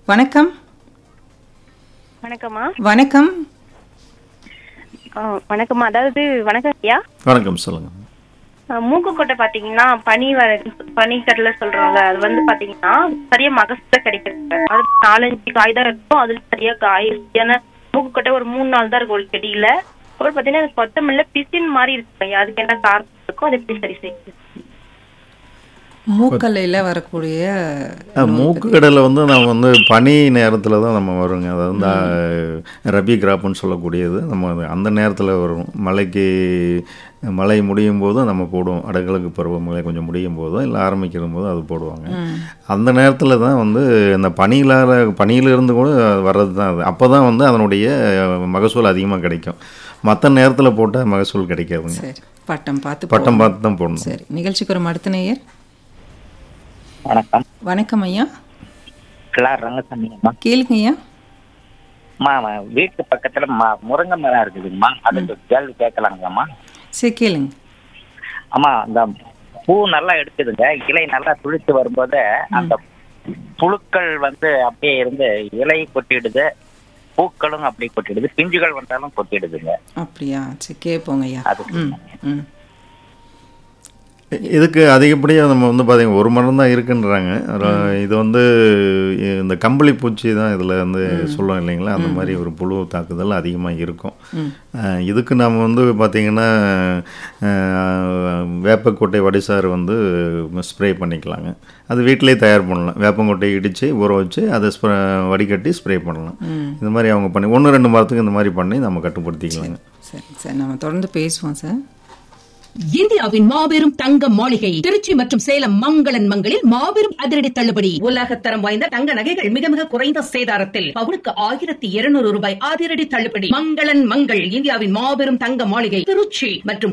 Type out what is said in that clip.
வணக்கம் வணக்கம்மா வணக்கம் ஆ, வணக்கம்மா அதாவது வணக்கம் ஐயா வணக்கம் சொல்லுங்கள் ஆ, மூக்குக்கொட்டை பாத்தீங்கன்னா பனி வர பனிக்கடலை சொல்றோம்ல அது வந்து பாத்தீங்கன்னா சரியா மகசூல கிடைக்கிறது அது நாலஞ்சு காய் தான் இருக்கும் அதுல சரியா காய் ஏன்னா மூக்குக்கொட்டை ஒரு மூணு நாள் தான் இருக்கும் ஒரு செடியில அப்புறம் பாத்தீங்கன்னா அது கொத்தமல்ல பிசின் மாதிரி இருக்கு ஐயா அதுக்கு என்ன காரணம் இருக்கும் அது எப்படி சரி செய்யுது மூக்கல்லையில வரக்கூடிய மூக்கு கடலை வந்து நம்ம வந்து பனி நேரத்தில் தான் நம்ம வருங்க அதாவது இந்த ரபி கிராப்புன்னு சொல்லக்கூடியது நம்ம அது அந்த நேரத்தில் வரும் மழைக்கு மழை முடியும் போதும் நம்ம போடுவோம் அடகிழக்கு பருவமழை கொஞ்சம் முடியும் போதும் இல்லை ஆரம்பிக்கிற போதும் அது போடுவாங்க அந்த நேரத்தில் தான் வந்து இந்த பனியிலார பனியிலிருந்து கூட வர்றது தான் அது அப்போ தான் வந்து அதனுடைய மகசூல் அதிகமாக கிடைக்கும் மற்ற நேரத்தில் போட்டால் மகசூல் கிடைக்காதுங்க சரி பட்டம் பார்த்து பட்டம் போகணும். பார்த்து தான் போடணும் சரி நிகழ்ச்சிக்கு ஒரு அடுத்த நேயர் வணக்கம் வணக்கம் ஐயா கிளார் ரங்கசாமி அம்மா கேளுங்க ஐயா அம்மா அவன் வீட்டு பக்கத்துல ம- முருங்கை மரம் இருக்குதுங்கம்மா அதுக்கு கேள்வி கேட்கலாங்களாம்மா சரி கேளுங்க அம்மா அந்த பூ நல்லா எடுக்குதுங்க இலை நல்லா துளித்து வரும்போது அந்த புழுக்கள் வந்து அப்படியே இருந்து இலை கொட்டிடுது பூக்களும் அப்படியே கொட்டிடுது பிஞ்சுகள் வந்தாலும் கொட்டிடுதுங்க அப்படியா சரி கேட்போங்க ஐயா அது ம் ம் இதுக்கு அதிகப்படியாக நம்ம வந்து பார்த்தீங்கன்னா ஒரு மரம் தான் இருக்குன்றாங்க ஒரு இது வந்து இந்த கம்பளி பூச்சி தான் இதில் வந்து சொல்லுவோம் இல்லைங்களா அந்த மாதிரி ஒரு புழு தாக்குதல் அதிகமாக இருக்கும் அஹ் இதுக்கு நம்ம வந்து பார்த்திங்கன்னா வேப்பக்கொட்டை வடிசாறு வந்து ஸ்ப்ரே பண்ணிக்கலாங்க அது வீட்டிலேயே தயார் பண்ணலாம் வேப்பங்கொட்டையை இடித்து ஊற வச்சு அதை ஸ்ப்ரே வடிகட்டி ஸ்ப்ரே பண்ணலாம் இந்த மாதிரி அவங்க பண்ணி ஒன்று ரெண்டு மரத்துக்கு இந்த மாதிரி பண்ணி நம்ம கட்டுப்படுத்திக்கலாங்க சரி சரி நம்ம தொடர்ந்து பேசுவோம் சார் இந்தியாவின் மாபெரும் தங்க மாளிகை திருச்சி மற்றும் சேலம் மங்களன் மங்களில் மாபெரும் அதிரடி தள்ளுபடி உலகத்தரம் வாய்ந்த தங்க நகைகள் மிக மிக குறைந்த சேதாரத்தில் பவுனுக்கு ஆயிரத்தி இருநூறு ரூபாய் அதிரடி தள்ளுபடி மங்களன் மங்கள் இந்தியாவின் மாபெரும் தங்க மாளிகை திருச்சி மற்றும்